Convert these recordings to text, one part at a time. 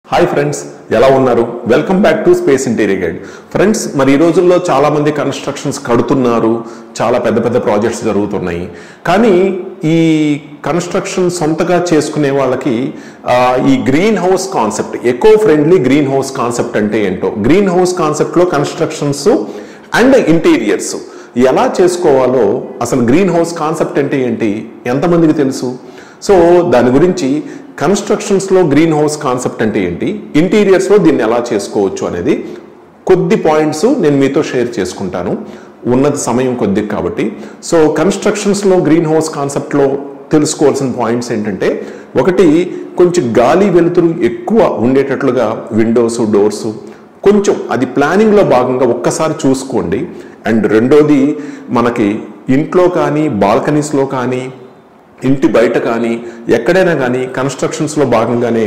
hi friends ఎలా ఉన్నారు welcome back to space interior guide friends మరి ఈ రోజుల్లో చాలా మంది కన్స్ట్రక్షన్స్ కడుతున్నారు చాలా పెద్ద పెద్ద ప్రాజెక్ట్స్ జరుగుతున్నాయి కానీ ఈ కన్స్ట్రక్షన్ సొంతగా చేసుకునే వాళ్ళకి ఆ, ఈ green house concept eco friendly green house concept అంటే ఏంటో గ్రీన్ హౌస్ కాన్సెప్ట్లో కన్స్ట్రక్షన్స్ అండ్ ఇంటీరియర్స్ ఎలా చేసుకోవాలో అసలు గ్రీన్ హౌస్ కాన్సెప్ట్ అంటే ఏంటి ఎంతమందికి తెలుసు సో దాని గురించి కన్స్ట్రక్షన్స్లో గ్రీన్ హౌస్ కాన్సెప్ట్ అంటే ఏంటి ఇంటీరియర్స్లో దీన్ని ఎలా చేసుకోవచ్చు అనేది కొద్ది పాయింట్స్ నేను మీతో షేర్ చేసుకుంటాను ఉన్నది సమయం కొద్ది కాబట్టి సో కన్స్ట్రక్షన్స్లో గ్రీన్ హౌస్ కాన్సెప్ట్లో తెలుసుకోవాల్సిన పాయింట్స్ ఏంటంటే ఒకటి కొంచెం గాలి వెలుతురు ఎక్కువ ఉండేటట్లుగా విండోస్ డోర్స్ కొంచెం అది ప్లానింగ్లో భాగంగా ఒక్కసారి చూసుకోండి అండ్ రెండోది మనకి ఇంట్లో కానీ బాల్కనీస్లో కానీ ఇంటి బయట కానీ ఎక్కడైనా కానీ కన్స్ట్రక్షన్స్లో భాగంగానే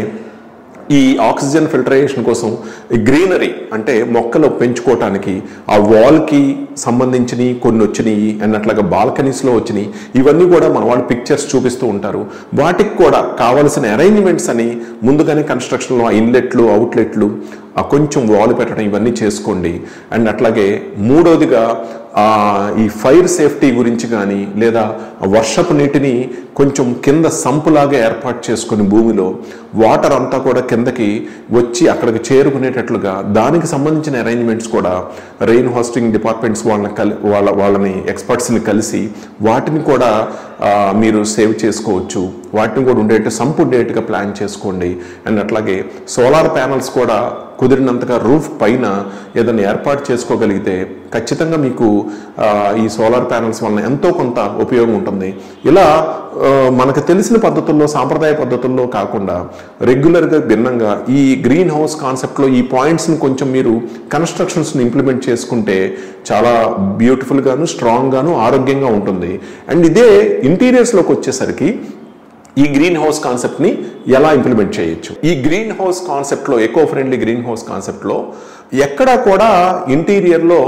ఈ ఆక్సిజన్ ఫిల్టరేషన్ కోసం ఈ గ్రీనరీ అంటే మొక్కలు పెంచుకోవటానికి ఆ వాల్కి సంబంధించినవి కొన్ని వచ్చినాయి అన్నట్లుగా బాల్కనీస్లో వచ్చినాయి ఇవన్నీ కూడా మన వాళ్ళు పిక్చర్స్ చూపిస్తూ ఉంటారు వాటికి కూడా కావలసిన అరేంజ్మెంట్స్ అని ముందుగానే కన్స్ట్రక్షన్లో ఆ ఇన్లెట్లు అవుట్లెట్లు ఆ కొంచెం వాల్ పెట్టడం ఇవన్నీ చేసుకోండి అండ్ అట్లాగే మూడోదిగా ఆ, ఈ ఫైర్ సేఫ్టీ గురించి కానీ లేదా వర్షపు నీటిని కొంచెం కింద సంపులాగా ఏర్పాటు చేసుకుని భూమిలో వాటర్ అంతా కూడా కిందకి వచ్చి అక్కడికి చేరుకునేటట్లుగా దానికి సంబంధించిన అరేంజ్మెంట్స్ కూడా రెయిన్ హాస్టింగ్ డిపార్ట్మెంట్స్ వాళ్ళని కలి వాళ్ళ వాళ్ళని ఎక్స్పర్ట్స్ని కలిసి వాటిని కూడా ఆ, మీరు సేవ్ చేసుకోవచ్చు వాటిని కూడా ఉండేట్టు సంపు ఉండేట్టుగా ప్లాన్ చేసుకోండి అండ్ అట్లాగే సోలార్ ప్యానల్స్ కూడా కుదిరినంతగా రూఫ్ పైన ఏదైనా ఏర్పాటు చేసుకోగలిగితే ఖచ్చితంగా మీకు ఆ, ఈ సోలార్ ప్యానల్స్ వలన ఎంతో కొంత ఉపయోగం ఉంటుంది ఇలా ఆ, మనకు తెలిసిన పద్ధతుల్లో సాంప్రదాయ పద్ధతుల్లో కాకుండా రెగ్యులర్గా భిన్నంగా ఈ గ్రీన్ హౌస్ కాన్సెప్ట్లో ఈ పాయింట్స్ని కొంచెం మీరు కన్స్ట్రక్షన్స్ని ఇంప్లిమెంట్ చేసుకుంటే చాలా బ్యూటిఫుల్గాను స్ట్రాంగ్గాను ఆరోగ్యంగా ఉంటుంది అండ్ ఇదే ఇంటీరియర్స్లోకి వచ్చేసరికి ఈ గ్రీన్ హౌస్ కాన్సెప్ట్ ని ఎలా ఇంప్లిమెంట్ చేయొచ్చు ఈ గ్రీన్ హౌస్ కాన్సెప్ట్ లో eco friendly green house concept లో ఎక్కడా కూడా ఇంటీరియర్ లో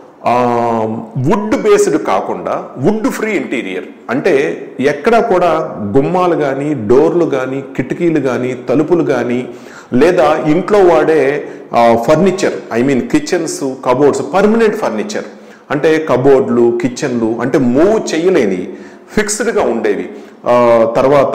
వుడ్ బేస్డ్ కాకుండా వుడ్ ఫ్రీ ఇంటీరియర్ అంటే ఎక్కడా కూడా గుమ్మాలు కానీ డోర్లు కానీ కిటికీలు కానీ తలుపులు కానీ లేదా ఇంట్లో వాడే furniture I mean kitchens cupboards permanent furniture అంటే కబోర్డ్లు కిచెన్లు అంటే మూవ్ చేయలేని ఫిక్స్డ్గా ఉండేవి ఆ, తర్వాత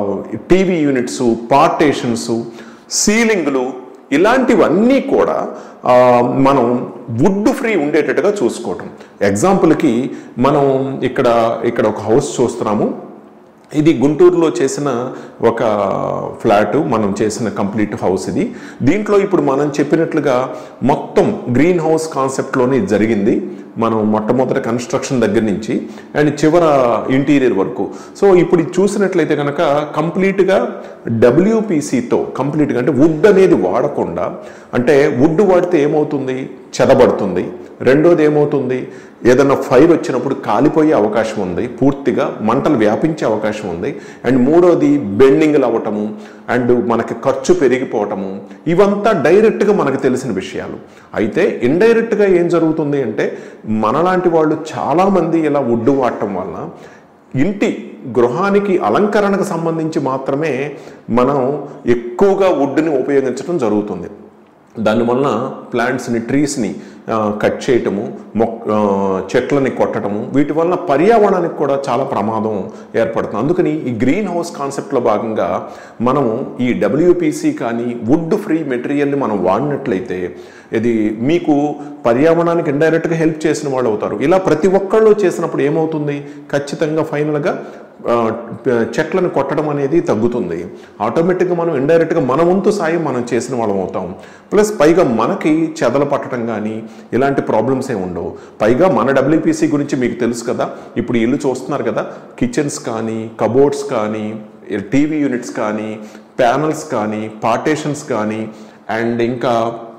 టీవీ యూనిట్స్ పార్టేషన్స్ సీలింగ్లు ఇలాంటివన్నీ కూడా ఆ, మనం వుడ్ ఫ్రీ ఉండేటట్టుగా చూసుకోవటం ఎగ్జాంపుల్కి మనం ఇక్కడ ఇక్కడ ఒక హౌస్ చూస్తున్నాము ఇది గుంటూరులో చేసిన ఒక ఫ్లాట్ మనం చేసిన కంప్లీట్ హౌస్ ఇది దీంట్లో ఇప్పుడు మనం చెప్పినట్లుగా మొత్తం గ్రీన్ హౌస్ కాన్సెప్ట్లోనే ఇది జరిగింది మనం మొట్టమొదటి కన్స్ట్రక్షన్ దగ్గర నుంచి అండ్ చివర ఇంటీరియర్ వరకు సో ఇప్పుడు ఇది చూసినట్లయితే కనుక కంప్లీట్గా డబ్ల్యూపీసీతో కంప్లీట్గా అంటే వుడ్ అనేది వాడకుండా అంటే వుడ్ వాడితే ఏమవుతుంది చెదబడుతుంది రెండోది ఏమవుతుంది ఏదన్నా ఫైర్ వచ్చినప్పుడు కాలిపోయే అవకాశం ఉంది పూర్తిగా మంటలు వ్యాపించే అవకాశం ఉంది అండ్ మూడోది బెండింగ్లు అవ్వటము అండ్ మనకి ఖర్చు పెరిగిపోవటము ఇవంతా డైరెక్ట్గా మనకు తెలిసిన విషయాలు అయితే ఇండైరెక్ట్గా ఏం జరుగుతుంది అంటే మనలాంటి వాళ్ళు చాలామంది ఇలా వుడ్ వాడటం వలన ఇంటి గృహానికి అలంకరణకు సంబంధించి మాత్రమే మనం ఎక్కువగా వుడ్ని ఉపయోగించడం జరుగుతుంది దానివల్ల ప్లాంట్స్ని ట్రీస్ని కట్ చేయటము మొక్ ఆ, చెట్లని కొట్టడము వీటి వల్ల పర్యావరణానికి కూడా చాలా ప్రమాదం ఏర్పడుతుంది అందుకని ఈ గ్రీన్ హౌస్ కాన్సెప్ట్లో భాగంగా మనము ఈ డబ్ల్యూపీసీ కానీ వుడ్ ఫ్రీ మెటీరియల్ని మనం వాడినట్లయితే ఇది మీకు పర్యావరణానికి ఇండైరెక్ట్గా హెల్ప్ చేసిన వాళ్ళు అవుతారు ఇలా ప్రతి ఒక్కళ్ళు చేసినప్పుడు ఏమవుతుంది ఖచ్చితంగా ఫైనల్గా ఆ, చెట్లను కొట్టడం అనేది తగ్గుతుంది ఆటోమేటిక్గా మనం ఇండైరెక్ట్గా మన వంతు సాయం మనం చేసిన వాళ్ళం అవుతాం ప్లస్ పైగా మనకి చెదల పట్టడం కానీ ఇలాంటి ప్రాబ్లమ్స్ ఏమి ఉండవు పైగా మన డబ్ల్యూపీసీ గురించి మీకు తెలుసు కదా ఇప్పుడు ఇల్లు చూస్తున్నారు కదా కిచెన్స్ కానీ కబోర్డ్స్ కానీ టీవీ యూనిట్స్ కానీ ప్యానల్స్ కానీ పార్టేషన్స్ కానీ అండ్ ఇంకా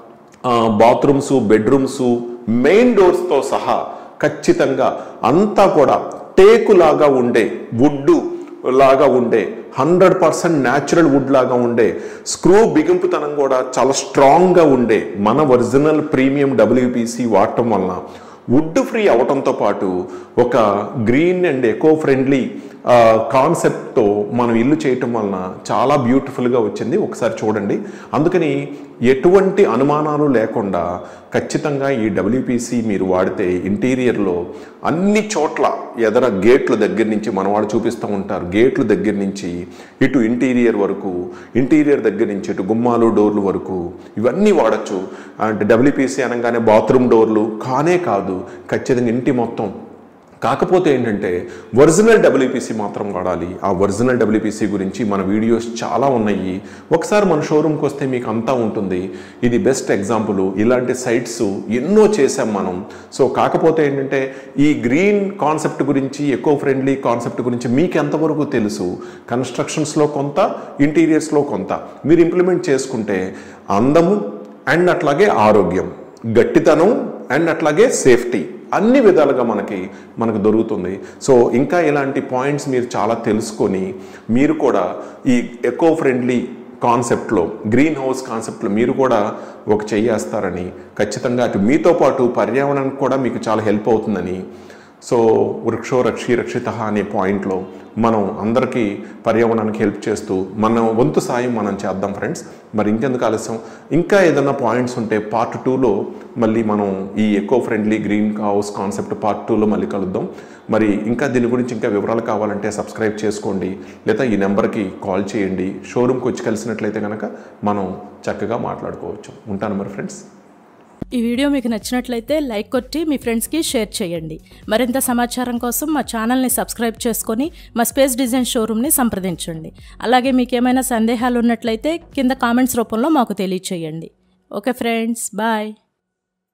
బాత్రూమ్స్ బెడ్రూమ్స్ మెయిన్ డోర్స్తో సహా ఖచ్చితంగా అంతా కూడా టేకు లాగా ఉండే వుడ్ లాగా ఉండే హండ్రెడ్ పర్సెంట్ న్యాచురల్ వుడ్ లాగా ఉండే స్క్రూ బిగింపుతనం కూడా చాలా స్ట్రాంగ్గా ఉండే మన ఒరిజినల్ ప్రీమియం డబ్ల్యూపీసీ వాడటం వలన వుడ్ ఫ్రీ అవటంతో పాటు ఒక గ్రీన్ అండ్ ఎకో ఫ్రెండ్లీ కాన్సెప్ట్తో మనం ఇల్లు చేయటం వలన చాలా బ్యూటిఫుల్గా వచ్చింది ఒకసారి చూడండి అందుకని ఎటువంటి అనుమానాలు లేకుండా ఖచ్చితంగా ఈ డబ్ల్యూపీసీ మీరు వాడితే ఇంటీరియర్లో అన్ని చోట్ల ఎదర గేట్ల దగ్గర నుంచి మనవాడు చూపిస్తూ ఉంటారు గేట్ల దగ్గర నుంచి ఇటు ఇంటీరియర్ వరకు ఇంటీరియర్ దగ్గర నుంచి ఇటు గుమ్మాలు డోర్లు వరకు ఇవన్నీ వాడచ్చు అంటే డబ్ల్యూపీసీ అనగానే బాత్రూమ్ డోర్లు కానే కాదు ఖచ్చితంగా ఇంటి మొత్తం కాకపోతే ఏంటంటే ఒరిజినల్ డబ్ల్యూపీసీ మాత్రం వాడాలి ఆ ఒరిజినల్ డబ్ల్యూపీసీ గురించి మన వీడియోస్ చాలా ఉన్నాయి ఒకసారి మన షోరూమ్కి వస్తే మీకు అంతా ఉంటుంది ఇది బెస్ట్ ఎగ్జాంపుల్ ఇలాంటి సైట్స్ ఎన్నో చేసాం మనం సో కాకపోతే ఏంటంటే ఈ గ్రీన్ కాన్సెప్ట్ గురించి ఎకో ఫ్రెండ్లీ కాన్సెప్ట్ గురించి మీకు ఎంతవరకు తెలుసు కన్స్ట్రక్షన్స్లో కొంత ఇంటీరియర్స్లో కొంత మీరు ఇంప్లిమెంట్ చేసుకుంటే అందము అండ్ అట్లాగే ఆరోగ్యం గట్టితనం అండ్ అట్లాగే సేఫ్టీ అన్ని విధాలుగా మనకి మనకు దొరుకుతుంది సో ఇంకా ఇలాంటి పాయింట్స్ మీరు చాలా తెలుసుకొని మీరు కూడా ఈ ఎకో ఫ్రెండ్లీ కాన్సెప్ట్లో గ్రీన్ హౌస్ కాన్సెప్ట్లో మీరు కూడా ఒక చెయ్యేస్తారని ఖచ్చితంగా అటు మీతో పాటు పర్యావరణానికి కూడా మీకు చాలా హెల్ప్ అవుతుందని సో వృక్షో రక్షి రక్షిత అనే పాయింట్లో మనం అందరికీ పర్యావరణానికి హెల్ప్ చేస్తూ మన వంతు సాయం మనం చేద్దాం ఫ్రెండ్స్ మరి ఇంకెందుకు ఆలస్యం ఇంకా ఏదైనా పాయింట్స్ ఉంటే పార్ట్ టూలో మళ్ళీ మనం ఈ eco friendly green house concept part టూలో మళ్ళీ కలుద్దాం మరి ఇంకా దీని గురించి ఇంకా వివరాలు కావాలంటే సబ్స్క్రైబ్ చేసుకోండి లేదా ఈ నెంబర్కి కాల్ చేయండి షోరూమ్కి వచ్చి కలిసినట్లయితే కనుక మనం చక్కగా మాట్లాడుకోవచ్చు ఉంటాను మరి ఫ్రెండ్స్ ఈ వీడియో మీకు నచ్చినట్లయితే లైక్ కొట్టి మీ ఫ్రెండ్స్కి షేర్ చేయండి మరింత సమాచారం కోసం మా ఛానల్ని సబ్స్క్రైబ్ చేసుకొని మా స్పేస్ డిజైన్ షోరూమ్ని సంప్రదించండి అలాగే మీకు ఏమైనా సందేహాలు ఉన్నట్లయితే కింద కామెంట్స్ రూపంలో మాకు తెలియచేయండి ఓకే ఫ్రెండ్స్ బాయ్